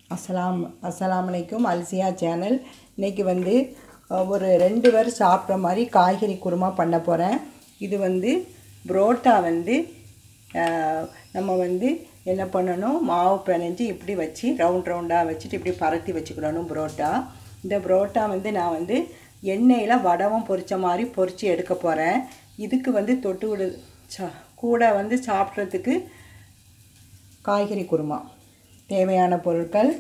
அஸ்ஸலாம் அஸ்ஸலாமு அலைக்கும் அல்சியா சேனல் இன்றைக்கி வந்து அஹ், ஒரு ரெண்டு பேர் சாப்பிட்ற மாதிரி காய்கறி குருமா பண்ண போகிறேன் இது வந்து புரோட்டா வந்து அஹ், நம்ம வந்து என்ன பண்ணணும் மாவு பிணைஞ்சு இப்படி வச்சு ரவுண்ட் ரவுண்டாக வச்சுட்டு இப்படி பரத்தி வச்சுக்கிடணும் புரோட்டா இந்த புரோட்டா வந்து நான் வந்து எண்ணெயில் வடவும் பொரிச்ச மாதிரி பொரித்து எடுக்க போகிறேன் இதுக்கு வந்து தொட்டு விடு சா கூட வந்து சாப்பிட்றதுக்கு காய்கறி குருமா தேவையான பொருட்கள்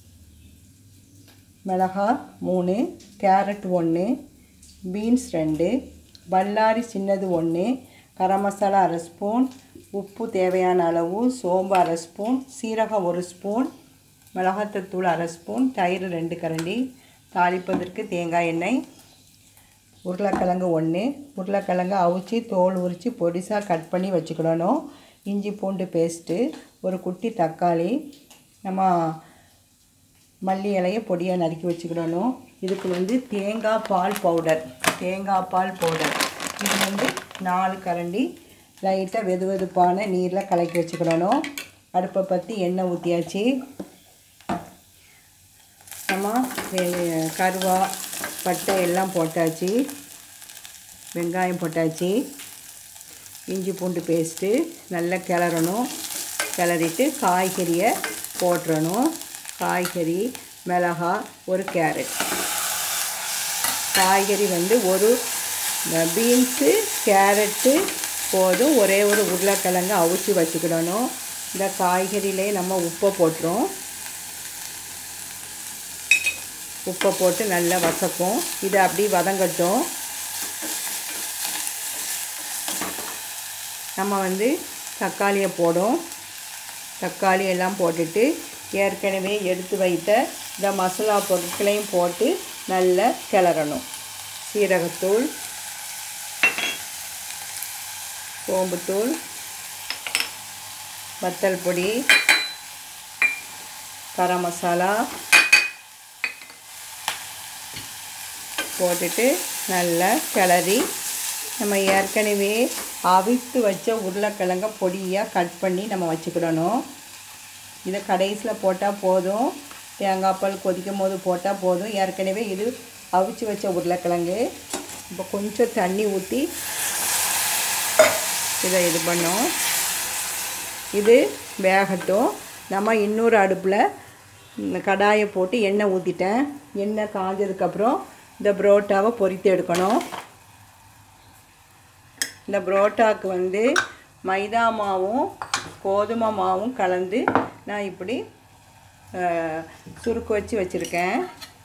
மிளகா மூணு கேரட் ஒன்று பீன்ஸ் ரெண்டு பல்லாரி சின்னது ஒன்று கரம் மசாலா அரை ஸ்பூன் உப்பு தேவையான அளவு சோம்பு அரை ஸ்பூன் சீரகம் ஒரு ஸ்பூன் மிளகாத்தூள் அரை ஸ்பூன் தயிர் ரெண்டு கரண்டி தாளிப்பதற்கு தேங்காய் எண்ணெய் உருளைக்கிழங்கு ஒன்று உருளைக்கிழங்கு அவிச்சு தோல் உரித்து பொடிசாக கட் பண்ணி வச்சுக்கிடணும் இஞ்சி பூண்டு பேஸ்ட்டு ஒரு குட்டி தக்காளி நம்ம மல்லி இலையை பொடியாக நறுக்கி வச்சுக்கிடணும் இதுக்கு வந்து தேங்காய் பால் பவுடர் தேங்காய் பால் பவுடர் இது வந்து நாலு கரண்டி லைட்டாக வெது வெதுப்பான நீரில் கலக்கி வச்சுக்கிடணும் அடுப்பை பற்றி எண்ணெய் ஊற்றியாச்சு நம்ம வே- கருவா பட்டை எல்லாம் போட்டாச்சு வெங்காயம் போட்டாச்சு இஞ்சி பூண்டு பேஸ்ட்டு நல்லா கிளறணும் கிளறிட்டு காய்கறியை போட்டுறணும் காய்கறி மிளகா ஒரு கேரட் காய்கறி வந்து ஒரு பீன்ஸு கேரட்டு போதும் ஒரே ஒரு உருளைக்கிழங்கு அவிச்சு வச்சுக்கிடணும் இந்த காய்கறியிலே நம்ம உப்பை போட்டுரும் உப்பை போட்டு நல்லா வசக்கும் இது அப்படியே வதங்கட்டும் நம்ம வந்து தக்காளியை போடும் தக்காளி எல்லாம் போட்டுட்டு ஏற்கனவே எடுத்து வைத்த இந்த மசாலா பொருட்களையும் போட்டு நல்லா கிளறணும் சீரகத்தூள் சோம்புத்தூள் வத்தல் பொடி கரம் மசாலா போட்டுட்டு நல்லா கிளறி நம்ம ஏற்கனவே அவித்து வச்ச உருளைக்கிழங்க பொடியாக கட் பண்ணி நம்ம வச்சுக்கிடணும் இதை கடைசியில் போட்டால் போதும் தேங்காய் பால் கொதிக்கும் போது போட்டால் போதும் ஏற்கனவே இது அவிச்சு வச்ச உருளைக்கிழங்கு இப்போ கொஞ்சம் தண்ணி ஊற்றி இதை இது பண்ணோம் இது வேகட்டும் நம்ம இன்னொரு அடுப்பில் இந்த கடாயை போட்டு எண்ணெய் ஊற்றிட்டேன் எண்ணெய் காஞ்சதுக்கப்புறம் இந்த புரோட்டாவை பொரித்து எடுக்கணும் இந்த புரோட்டாவுக்கு வந்து மைதா மாவும் கோதுமை மாவும் கலந்து நான் இப்படி அஹ், சுருக்கு வச்சு வச்சுருக்கேன்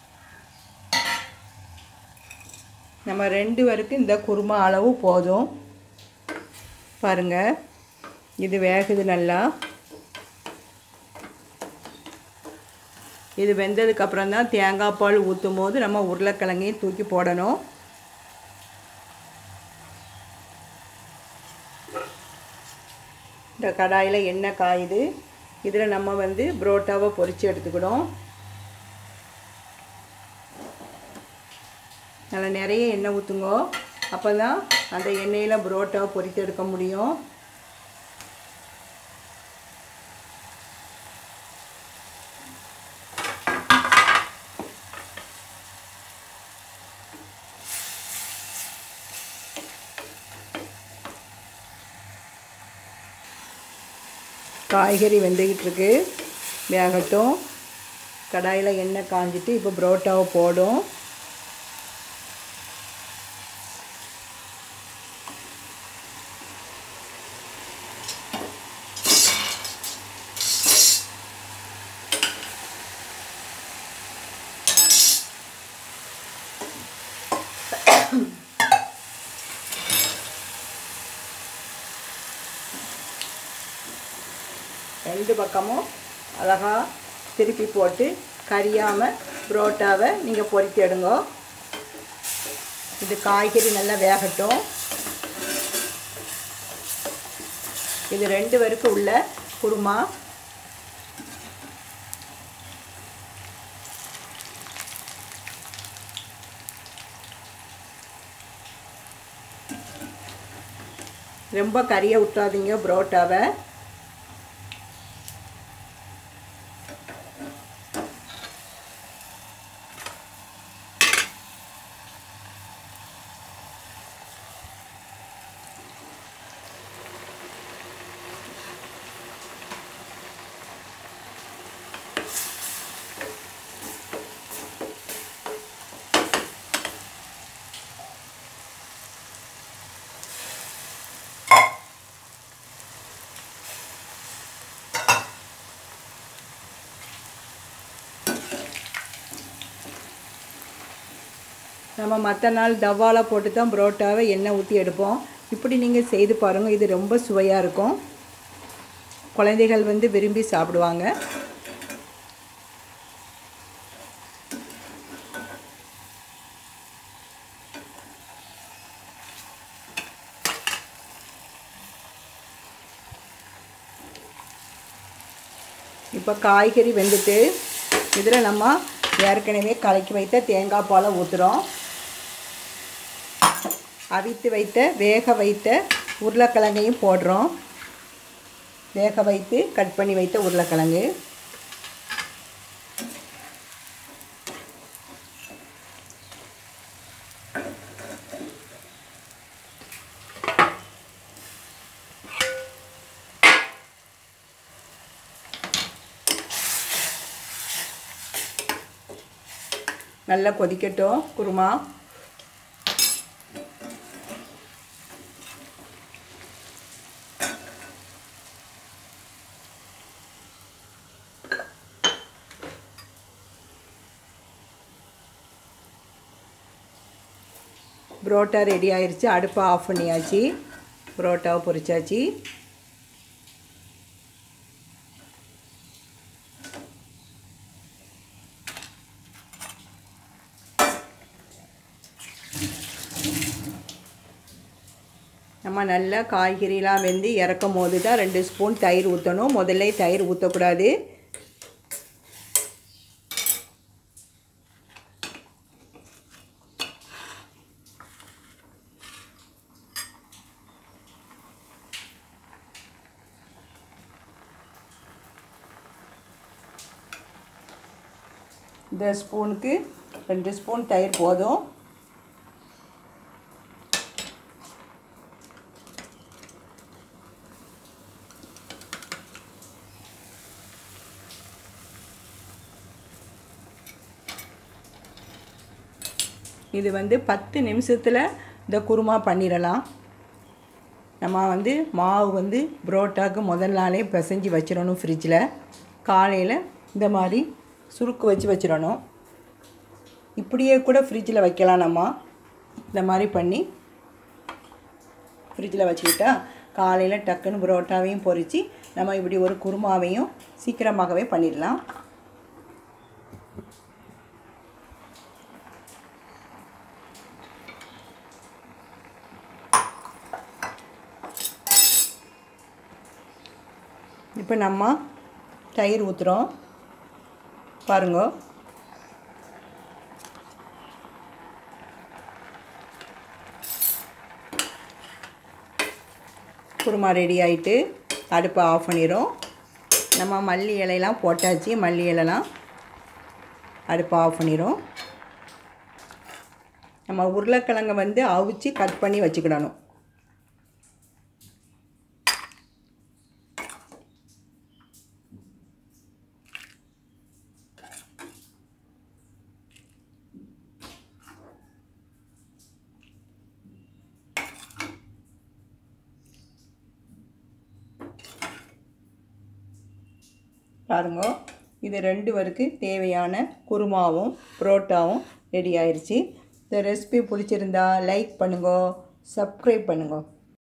நம்ம ரெண்டு பேருக்கு இந்த குருமா அளவு போதும் பாருங்கள் இது வேகுது நல்லா இது வெந்ததுக்கப்புறம் தான் தேங்காய் பால் ஊற்றும் போது நம்ம உருளைக்கிழங்கையும் தூக்கி போடணும் இந்த கடாயில் எண்ணெய் காயுது இதில் நம்ம வந்து புரோட்டாவை பொரித்து எடுத்துக்கிடும் நல்லா நிறைய எண்ணெய் ஊற்றுங்கோ அப்போ தான் அந்த எண்ணெயில் புரோட்டாவை பொரித்து எடுக்க முடியும் காய்கறி வெந்துக்கிட்டு இருக்கு வேகட்டும் கடாயில் எண்ணெய் காஞ்சிட்டு இப்போ புரோட்டாவை போடும் ரெண்டு பக்கமும் அழகா திருப்பி போட்டு கரியாமல் புரோட்டாவை நீங்கள் பொரித்து எடுங்க இது காய்கறி நல்லா வேகட்டும் இது ரெண்டு பேருக்கு உள்ள குருமா ரொம்ப கறியை விட்டுறாதீங்க புரோட்டாவை நம்ம மற்ற நாள் தவாவில் போட்டு தான் புரோட்டாவை எண்ணெய் ஊற்றி எடுப்போம் இப்படி நீங்கள் செய்து பாருங்கள் இது ரொம்ப சுவையாக இருக்கும் குழந்தைகள் வந்து விரும்பி சாப்பிடுவாங்க இப்போ காய்கறி வெந்துட்டு இதில் நம்ம ஏற்கனவே கலக்கி வைத்த தேங்காய் பாலை ஊற்றுறோம் அவித்து வைத்த வேக வைத்த உருளைக்கிழங்கையும் போடுறோம் வேக வைத்து கட் பண்ணி வைத்த உருளைக்கிழங்கு நல்லா கொதிக்கட்டும் குருமா புரோட்டா ரெடி ஆயிடுச்சு அடுப்பை ஆஃப் பண்ணியாச்சு புரோட்டாவை பொரிச்சாச்சு நம்ம நல்லா காய்கறிலாம் வெந்து இறக்கும் போது தான் ரெண்டு ஸ்பூன் தயிர் ஊற்றணும் முதல்ல தயிர் ஊற்றக்கூடாது இந்த ஸ்பூனுக்கு ரெண்டு ஸ்பூன் தயிர் போதும் இது வந்து பத்து நிமிஷத்தில் இந்த குருமா பண்ணிடலாம் நம்ம வந்து மாவு வந்து புரோட்டாக்கு முதல் நாளே பிசைஞ்சு வச்சிடணும் ஃப்ரிட்ஜில் காலையில் இந்த மாதிரி சுருக்கு வச்சு வச்சிடணும் இப்படியே கூட ஃப்ரிட்ஜில் வைக்கலாம் நம்ம இந்த மாதிரி பண்ணி ஃப்ரிட்ஜில் வச்சுக்கிட்டா காலையில் டக்குன்னு புரோட்டாவையும் பொரித்து நம்ம இப்படி ஒரு குருமாவையும் சீக்கிரமாகவே பண்ணிடலாம் இப்போ நம்ம தயிர் ஊற்றுறோம் பாருங்க குருமா ரெடி ஆகிட்டு அடுப்பை ஆஃப் பண்ணிடும் நம்ம மல்லி இலையெல்லாம் போட்டாச்சு மல்லி இலைலாம் அடுப்பை ஆஃப் பண்ணிடும் நம்ம உருளைக்கிழங்கை வந்து அவிச்சு கட் பண்ணி வச்சுக்கிடணும் பாருங்க இது ரெண்டு வருக்கு தேவையான குருமாவும் புரோட்டாவும் ரெடி ஆயிடுச்சு இந்த ரெசிபி பிடிச்சிருந்தா லைக் பண்ணுங்க சப்ஸ்கிரைப் பண்ணுங்க